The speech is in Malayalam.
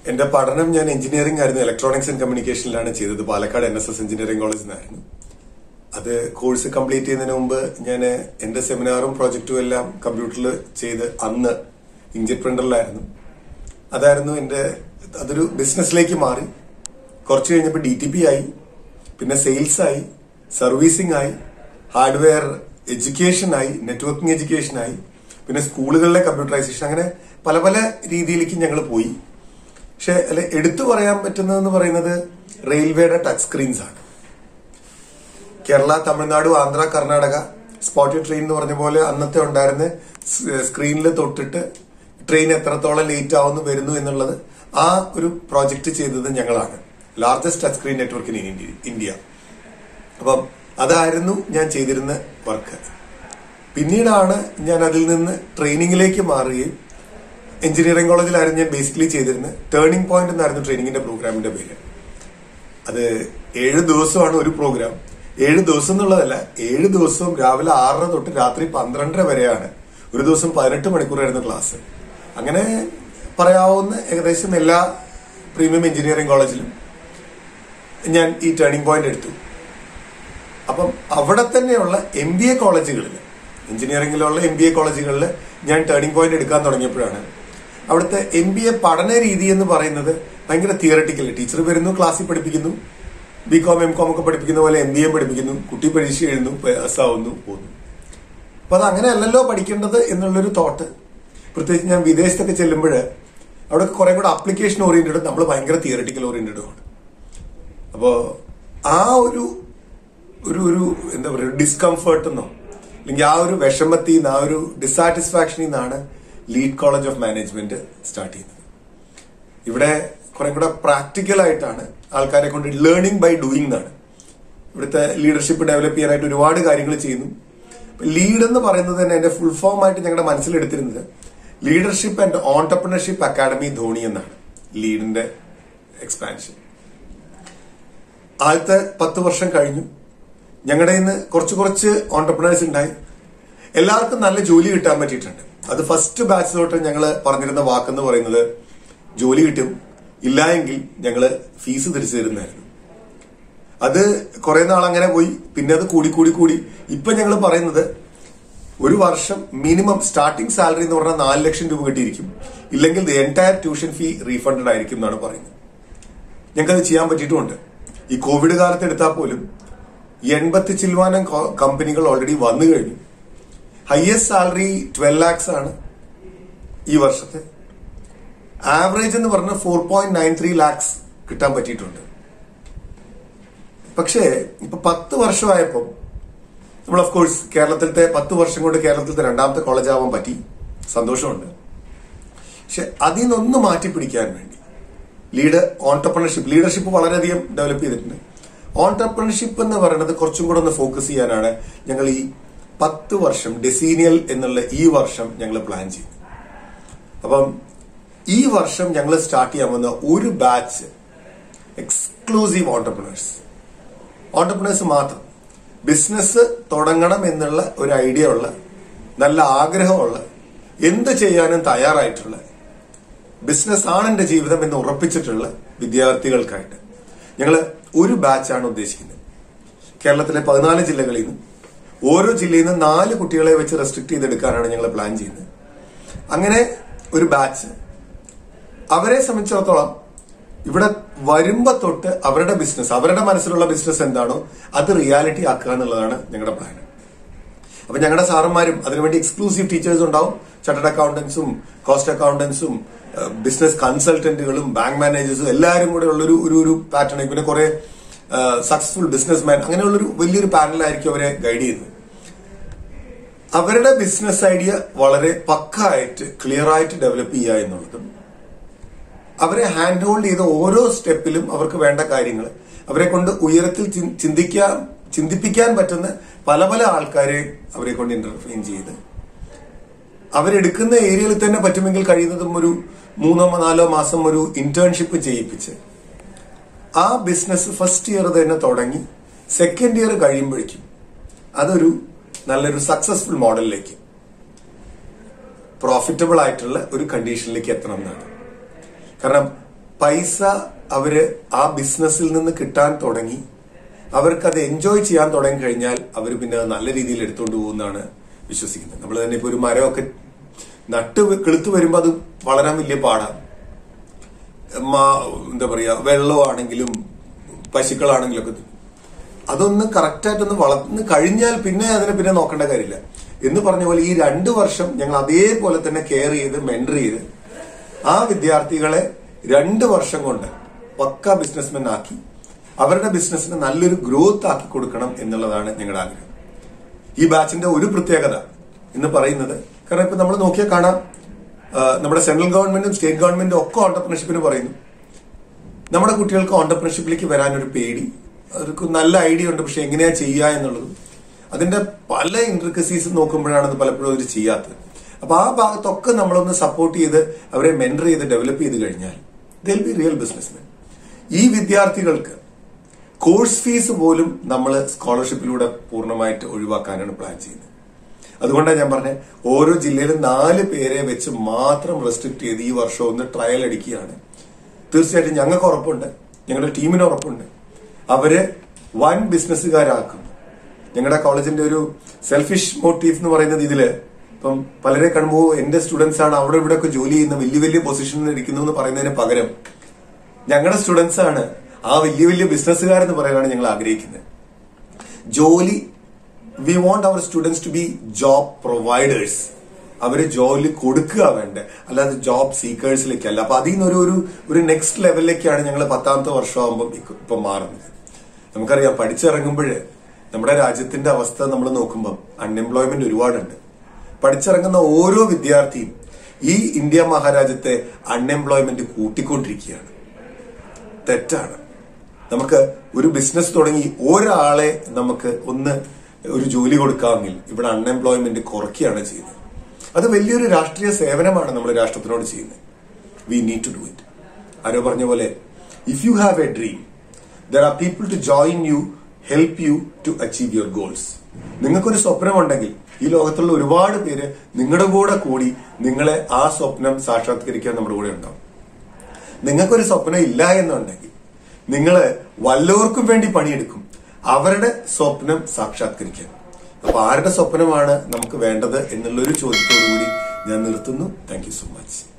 എന്റെ പഠനം ഞാൻ എഞ്ചിനീയറിംഗ് ആയിരുന്നു ഇലക്ട്രോണിക്സ് ആൻഡ് കമ്മ്യൂണിക്കേഷനിലാണ് ചെയ്തത് Palakkad N S S engineering കോളേജിൽ നിന്നായിരുന്നു അത് കോഴ്സ് കംപ്ലീറ്റ് ചെയ്യുന്നതിന് മുമ്പ് ഞാൻ എന്റെ സെമിനാറും പ്രോജക്റ്റും എല്ലാം കമ്പ്യൂട്ടറിൽ ചെയ്ത് അന്ന് ഇഞ്ചറ്റ് പ്രിന്ററിലായിരുന്നു അതായിരുന്നു എന്റെ അതൊരു ബിസിനസ്സിലേക്ക് മാറി കുറച്ച് കഴിഞ്ഞപ്പോൾ ഡി ടി പി ആയി പിന്നെ സെയിൽസ് ആയി സർവീസിംഗ് ആയി ഹാർഡ്വെയർ എഡ്യൂക്കേഷൻ ആയി നെറ്റ്വർക്കിംഗ് എഡ്യൂക്കേഷൻ ആയി പിന്നെ സ്കൂളുകളിലെ കമ്പ്യൂട്ടറൈസേഷൻ അങ്ങനെ പല പല രീതിയിലേക്ക് ഞങ്ങൾ പോയി പക്ഷെ അല്ലെ എടുത്തു പറയാൻ പറ്റുന്നതെന്ന് പറയുന്നത് റെയിൽവേയുടെ ടച്ച് സ്ക്രീൻസ് ആണ് കേരള തമിഴ്നാട് ആന്ധ്ര കർണാടക സ്പോട്ടി ട്രെയിൻ എന്ന് പറഞ്ഞ പോലെ അന്നത്തെ ഉണ്ടായിരുന്ന സ്ക്രീനിൽ തൊട്ടിട്ട് ട്രെയിൻ എത്രത്തോളം ലേറ്റ് ആവുന്നു വരുന്നു എന്നുള്ളത് ആ ഒരു പ്രോജക്റ്റ് ചെയ്തത് ഞങ്ങളാണ് largest touch screen network in India അപ്പം അതായിരുന്നു ഞാൻ ചെയ്തിരുന്ന വർക്ക് പിന്നീടാണ് ഞാൻ അതിൽ നിന്ന് ട്രെയിനിങ്ങിലേക്ക് മാറുകയും എഞ്ചിനീയറിംഗ് കോളേജിലായിരുന്നു ഞാൻ ബേസിക്കലി ചെയ്തിരുന്നത് ടേണിംഗ് പോയിന്റ് എന്നായിരുന്നു ട്രെയിനിങ്ങിന്റെ പ്രോഗ്രാമിന്റെ പേര് അത് ഏഴ് ദിവസമാണ് ഒരു പ്രോഗ്രാം ഏഴ് ദിവസം എന്നുള്ളതല്ല ഏഴ് ദിവസവും രാവിലെ ആറര തൊട്ട് രാത്രി പന്ത്രണ്ടര വരെയാണ് ഒരു ദിവസം പതിനെട്ട് മണിക്കൂറായിരുന്നു ക്ലാസ് അങ്ങനെ പറയാവുന്ന ഏകദേശം എല്ലാ പ്രീമിയം എഞ്ചിനീയറിംഗ് കോളേജിലും ഞാൻ ഈ ടേണിംഗ് പോയിന്റ് എടുത്തു അപ്പം അവിടെ തന്നെയുള്ള എം ബി എ കോളേജുകളിൽ എഞ്ചിനീയറിംഗിലുള്ള എം ബി എ കോളേജുകളിൽ ഞാൻ ടേണിംഗ് പോയിന്റ് എടുക്കാൻ തുടങ്ങിയപ്പോഴാണ് അവിടുത്തെ എം ബി എ പഠന രീതി എന്ന് പറയുന്നത് ഭയങ്കര തിയറട്ടിക്കൽ ടീച്ചർ വരുന്നു ക്ലാസ്സിൽ പഠിപ്പിക്കുന്നു ബി കോം എം കോം ഒക്കെ പഠിപ്പിക്കുന്ന പോലെ എം ബി എ പഠിപ്പിക്കുന്നു കുട്ടി പരീക്ഷ എഴുതുന്നു പാസ്സാവുന്നു പോകുന്നു അപ്പൊ അത് അങ്ങനെയല്ലല്ലോ പഠിക്കേണ്ടത് എന്നുള്ളൊരു തോട്ട് പ്രത്യേകിച്ച് ഞാൻ വിദേശത്തൊക്കെ ചെല്ലുമ്പോൾ അവിടെ കുറെ കൂടെ അപ്ലിക്കേഷൻ ഓറിയന്റഡ് നമ്മൾ ഭയങ്കര തിയറട്ടിക്കൽ ഓറിയന്റഡും ആണ് അപ്പോ ആ ഒരു ഒരു ഒരു എന്താ പറയുക ഡിസ്കംഫേർട്ട് എന്നോ അല്ലെങ്കിൽ ആ ഒരു വിഷമത്തിൽ നിന്ന് ആ ഒരു ഡിസാറ്റിസ്ഫാക്ഷനിൽ നിന്നാണ് Lead College of Management start ചെയ്യുന്നത് ഇവിടെ കുറെ കൂടെ പ്രാക്ടിക്കൽ ആയിട്ടാണ് ആൾക്കാരെ കൊണ്ട് ലേണിംഗ് ബൈ ഡൂയിങ് എന്നാണ് ഇവിടുത്തെ ലീഡർഷിപ്പ് ഡെവലപ്പ് ചെയ്യാനായിട്ട് ഒരുപാട് കാര്യങ്ങൾ ചെയ്യുന്നു ലീഡ് എന്ന് പറയുന്നത് തന്നെ എന്റെ ഫുൾ ഫോം ആയിട്ട് ഞങ്ങളുടെ മനസ്സിലെടുത്തിരുന്നത് leadership and entrepreneurship academy Dhoni എന്നാണ് ലീഡിന്റെ എക്സ്പാൻഷൻ ആദ്യത്തെ പത്ത് വർഷം കഴിഞ്ഞു ഞങ്ങളുടെ ഇന്ന് കുറച്ച് കുറച്ച് ഓണ്ടർപ്രണേഴ്സ് ഉണ്ടായി എല്ലാവർക്കും നല്ല ജോലി കിട്ടാൻ പറ്റിയിട്ടുണ്ട് അത് ഫസ്റ്റ് ബാച്ച് തൊട്ട് ഞങ്ങൾ പറഞ്ഞിരുന്ന വാക്കെന്ന് പറയുന്നത് ജോലി കിട്ടും ഇല്ല എങ്കിൽ ഞങ്ങള് ഫീസ് തിരിച്ചു തരുന്നതായിരുന്നു അത് കുറെ നാൾ അങ്ങനെ പോയി പിന്നെ അത് കൂടി കൂടി കൂടി ഇപ്പൊ ഞങ്ങൾ പറയുന്നത് ഒരു വർഷം മിനിമം സ്റ്റാർട്ടിംഗ് സാലറി എന്ന് പറഞ്ഞാൽ നാല് ലക്ഷം രൂപ കിട്ടിയിരിക്കും ഇല്ലെങ്കിൽ the entire tuition fee refunded ആയിരിക്കും എന്നാണ് പറയുന്നത് ഞങ്ങൾക്കത് ചെയ്യാൻ പറ്റിയിട്ടുമുണ്ട് ഈ കോവിഡ് കാലത്ത് എടുത്താൽ പോലും എൺപത്തി ചിൽവാനം കമ്പനികൾ ഓൾറെഡി വന്നു കഴിഞ്ഞു ഹയസ്റ്റ് സാലറി ട്വൽവ് ലാക്സ് ആണ് ഈ വർഷത്തെ ആവറേജ് എന്ന് പറഞ്ഞാൽ four point nine three lakhs കിട്ടാൻ പറ്റിയിട്ടുണ്ട് പക്ഷേ ഇപ്പൊ പത്ത് വർഷമായപ്പോൾ നമ്മൾ ഓഫ് കോഴ്സ് കേരളത്തിലത്തെ പത്ത് വർഷം കൊണ്ട് കേരളത്തിലത്തെ രണ്ടാമത്തെ കോളേജ് ആവാൻ പറ്റി സന്തോഷമുണ്ട് പക്ഷെ അതിൽ നിന്നൊന്ന് മാറ്റി പിടിക്കാൻ വേണ്ടി ലീഡ് ഓൺടർപ്രണർഷിപ്പ് ലീഡർഷിപ്പ് വളരെയധികം ഡെവലപ്പ് ചെയ്തിട്ടുണ്ട് ഓൺടർപ്രണർഷിപ്പ് എന്ന് പറയുന്നത് കുറച്ചും കൂടെ ഒന്ന് ഫോക്കസ് ചെയ്യാനാണ് ഞങ്ങൾ ഈ പത്ത് വർഷം ഡെസീനിയൽ എന്നുള്ള ഈ വർഷം ഞങ്ങൾ പ്ലാൻ ചെയ്തു അപ്പം ഈ വർഷം ഞങ്ങൾ സ്റ്റാർട്ട് ചെയ്യാൻ വന്ന ഒരു ബാച്ച് എക്സ്ക്ലൂസീവ് ഓൺടർപ്രണേഴ്സ് ഓൺടർപ്രണേഴ്സ് മാത്രം ബിസിനസ് തുടങ്ങണം എന്നുള്ള ഒരു ഐഡിയ ഉള്ള നല്ല ആഗ്രഹമുള്ള എന്ത് ചെയ്യാനും തയ്യാറായിട്ടുള്ള ബിസിനസ് ആണ് എന്റെ ജീവിതം എന്ന് ഉറപ്പിച്ചിട്ടുള്ള വിദ്യാർത്ഥികൾക്കായിട്ട് ഞങ്ങൾ ഒരു ബാച്ചാണ് ഉദ്ദേശിക്കുന്നത് കേരളത്തിലെ പതിനാല് ജില്ലകളിൽ നിന്നും ഓരോ ജില്ലയിൽ നിന്ന് നാല് കുട്ടികളെ വെച്ച് റെസ്ട്രിക്ട് ചെയ്തെടുക്കാനാണ് ഞങ്ങൾ പ്ലാൻ ചെയ്യുന്നത് അങ്ങനെ ഒരു ബാച്ച് അവരെ സംബന്ധിച്ചിടത്തോളം ഇവിടെ വരുമ്പോ തൊട്ട് അവരുടെ ബിസിനസ് അവരുടെ മനസ്സിലുള്ള ബിസിനസ് എന്താണോ അത് റിയാലിറ്റി ആക്കുക എന്നുള്ളതാണ് ഞങ്ങളുടെ പ്ലാൻ അപ്പൊ ഞങ്ങളുടെ സാറന്മാരും അതിനുവേണ്ടി എക്സ്ക്ലൂസീവ് ടീച്ചേഴ്സ് ഉണ്ടാവും ചാർട്ടേഡ് അക്കൗണ്ടൻസും കോസ്റ്റ് അക്കൗണ്ടൻസും ബിസിനസ് കൺസൾട്ടന്റുകളും ബാങ്ക് മാനേജേഴ്സും എല്ലാവരും കൂടെ ഉള്ളൊരു ഒരു ഒരു പാറ്റേൺ പിന്നെ കുറെ സക്സസ്ഫുൾ ബിസിനസ് മാൻ അങ്ങനെയുള്ളൊരു വലിയൊരു പാനലായിരിക്കും അവരെ ഗൈഡ് ചെയ്യുന്നത് അവരുടെ ബിസിനസ് ഐഡിയ വളരെ പക്കായിട്ട് ക്ലിയർ ആയിട്ട് ഡെവലപ്പ് ചെയ്യുക എന്നുള്ളതും അവരെ ഹാൻഡ് ഹോൾഡ് ചെയ്ത ഓരോ സ്റ്റെപ്പിലും അവർക്ക് വേണ്ട കാര്യങ്ങൾ അവരെ കൊണ്ട് ഉയരത്തിൽ ചിന്തിക്കാൻ ചിന്തിപ്പിക്കാൻ പറ്റുന്ന പല പല ആൾക്കാരെ അവരെ കൊണ്ട് ഇന്റർഫെയിൻ ചെയ്ത് അവരെടുക്കുന്ന ഏരിയയിൽ തന്നെ പറ്റുമെങ്കിൽ കഴിയുന്നതും ഒരു മൂന്നോ നാലോ മാസം ഒരു ഇന്റേൺഷിപ്പ് ചെയ്യിപ്പിച്ച് ആ ബിസിനസ് ഫസ്റ്റ് ഇയർ തന്നെ തുടങ്ങി സെക്കൻഡ് ഇയർ കഴിയുമ്പോഴേക്കും അതൊരു നല്ലൊരു സക്സസ്ഫുൾ മോഡലിലേക്ക് പ്രോഫിറ്റബിൾ ആയിട്ടുള്ള ഒരു കണ്ടീഷനിലേക്ക് എത്തണം എന്നാണ് കാരണം പൈസ അവര് ആ ബിസിനസ്സിൽ നിന്ന് കിട്ടാൻ തുടങ്ങി അവർക്ക് അത് എൻജോയ് ചെയ്യാൻ തുടങ്ങി കഴിഞ്ഞാൽ അവർ പിന്നെ അത് നല്ല രീതിയിൽ എടുത്തുകൊണ്ട് പോകുന്നതാണ് വിശ്വസിക്കുന്നത് നമ്മൾ തന്നെ ഇപ്പൊ ഒരു മരമൊക്കെ നട്ട് കിളുത്ത് വരുമ്പോൾ അത് വളരാൻ വലിയ പാടാണ് മാ- എന്താ പറയാ വെള്ളമാണെങ്കിലും പശുക്കളാണെങ്കിലും ഒക്കെ അതൊന്ന് കറക്റ്റായിട്ടൊന്ന് വളർന്ന് കഴിഞ്ഞാൽ പിന്നെ അതിനെ പിന്നെ നോക്കേണ്ട കാര്യമില്ല എന്ന് പറഞ്ഞ പോലെ ഈ രണ്ടു വർഷം ഞങ്ങൾ അതേപോലെ തന്നെ കെയർ ചെയ്ത് മെന്റർ ചെയ്ത് ആ വിദ്യാർത്ഥികളെ രണ്ട് വർഷം കൊണ്ട് പക്ക ബിസിനസ്മെൻ ആക്കി അവരുടെ ബിസിനസ്സിന് നല്ലൊരു ഗ്രോത്ത് ആക്കി കൊടുക്കണം എന്നുള്ളതാണ് ഞങ്ങളുടെ ആഗ്രഹം ഈ ബാച്ചിന്റെ ഒരു പ്രത്യേകത എന്ന് പറയുന്നത് കാരണം ഇപ്പൊ നമ്മൾ നോക്കിയാൽ കാണാം ആ, നമ്മുടെ സെൻട്രൽ ഗവൺമെന്റും സ്റ്റേറ്റ് ഗവൺമെന്റും ഒക്കെ ഓണ്ടർപ്രണർഷിപ്പിന് പറയുന്നു നമ്മുടെ കുട്ടികൾക്ക് ഓണ്ടർപ്രണർഷിപ്പിലേക്ക് വരാനൊരു പേടി അവർക്ക് നല്ല ഐഡിയ ഉണ്ട് പക്ഷെ എങ്ങനെയാ ചെയ്യുക എന്നുള്ളതും അതിന്റെ പല ഇൻട്രിക്കസീസ് നോക്കുമ്പോഴാണ് അത് പലപ്പോഴും അവർ ചെയ്യാത്തത് അപ്പൊ ആ ഭാഗത്തൊക്കെ നമ്മളൊന്ന് സപ്പോർട്ട് ചെയ്ത് അവരെ മെന്റർ ചെയ്ത് ഡെവലപ്പ് ചെയ്ത് കഴിഞ്ഞാൽ ദിൽ ബി റിയൽ ബിസിനസ്മാൻ ഈ വിദ്യാർത്ഥികൾക്ക് കോഴ്സ് ഫീസ് പോലും നമ്മൾ സ്കോളർഷിപ്പിലൂടെ പൂർണ്ണമായിട്ട് ഒഴിവാക്കാനാണ് പ്ലാൻ ചെയ്യുന്നത് അതുകൊണ്ടാണ് ഞാൻ പറഞ്ഞത് ഓരോ ജില്ലയിലും നാല് പേരെ വെച്ച് മാത്രം റെസ്ട്രിക്ട് ചെയ്ത് ഈ വർഷം ഒന്ന് ട്രയൽ അടിക്കുകയാണ് തീർച്ചയായിട്ടും ഞങ്ങൾക്ക് ഉറപ്പുണ്ട് ഞങ്ങളുടെ ടീമിന് ഉറപ്പുണ്ട് അവര് വൻ ബിസിനസ്സുകാരാക്കും ഞങ്ങളുടെ കോളേജിന്റെ ഒരു സെൽഫിഷ് മോട്ടീവ് എന്ന് പറയുന്നത് ഇതില് ഇപ്പം പലരെ കാണുമ്പോൾ എന്റെ സ്റ്റുഡൻസ് ആണ് അവിടെ ഇവിടെ ഒക്കെ ജോലി ചെയ്യുന്ന വലിയ വലിയ പൊസിഷനിൽ ഇരിക്കുന്നു എന്ന് പറയുന്നതിന് പകരം ഞങ്ങളുടെ സ്റ്റുഡൻസ് ആണ് ആ വലിയ വലിയ ബിസിനസ്സുകാരെന്ന് പറയാനാണ് ഞങ്ങൾ ആഗ്രഹിക്കുന്നത് ജോലി we want our students to be job providers അവര് ജോലി കൊടുക്കുക വേണ്ടേ അല്ലാതെ ജോബ് സീക്കേഴ്സിലേക്ക് അല്ല അപ്പൊ അതിൽ നിന്നൊരു ഒരു ഒരു നെക്സ്റ്റ് ലെവലിലേക്കാണ് ഞങ്ങൾ പത്താമത്തെ വർഷമാകുമ്പോൾ ഇപ്പൊ മാറുന്നത് നമുക്കറിയാം പഠിച്ചിറങ്ങുമ്പോൾ നമ്മുടെ രാജ്യത്തിന്റെ അവസ്ഥ നമ്മൾ നോക്കുമ്പോൾ അൺഎംപ്ലോയ്മെന്റ് ഒരുപാടുണ്ട് പഠിച്ചിറങ്ങുന്ന ഓരോ വിദ്യാർത്ഥിയും ഈ ഇന്ത്യ മഹാരാജ്യത്തെ അൺഎംപ്ലോയ്മെന്റ് കൂട്ടിക്കൊണ്ടിരിക്കുകയാണ് തെറ്റാണ് നമുക്ക് ഒരു ബിസിനസ് തുടങ്ങി ഒരാളെ നമുക്ക് ഒന്ന് ഒരു ജോലി കൊടുക്കാമെങ്കിൽ ഇവിടെ അൺഎംപ്ലോയ്മെന്റ് കുറയ്ക്കുകയാണ് ചെയ്യുന്നത് അത് വലിയൊരു രാഷ്ട്രീയ സേവനമാണ് നമ്മൾ രാഷ്ട്രത്തിനോട് ചെയ്യുന്നത് we need to do it ആരോ പറഞ്ഞ പോലെ if you have a dream there are people to join you help you to achieve your goals നിങ്ങൾക്കൊരു സ്വപ്നമുണ്ടെങ്കിൽ ഈ ലോകത്തുള്ള ഒരുപാട് പേര് നിങ്ങളുടെ കൂടെ കൂടി നിങ്ങളെ ആ സ്വപ്നം സാക്ഷാത്കരിക്കാൻ നമ്മുടെ കൂടെ ഉണ്ടാവും നിങ്ങൾക്കൊരു സ്വപ്നം ഇല്ല എന്നുണ്ടെങ്കിൽ നിങ്ങൾ വല്ലവർക്കും വേണ്ടി പണിയെടുക്കും അവരുടെ സ്വപ്നം സാക്ഷാത്കരിക്കാൻ അപ്പൊ ആരുടെ സ്വപ്നമാണ് നമുക്ക് വേണ്ടത് എന്നുള്ളൊരു ചോദ്യത്തോടു കൂടി ഞാൻ നിർത്തുന്നു താങ്ക് യു സോ മച്ച്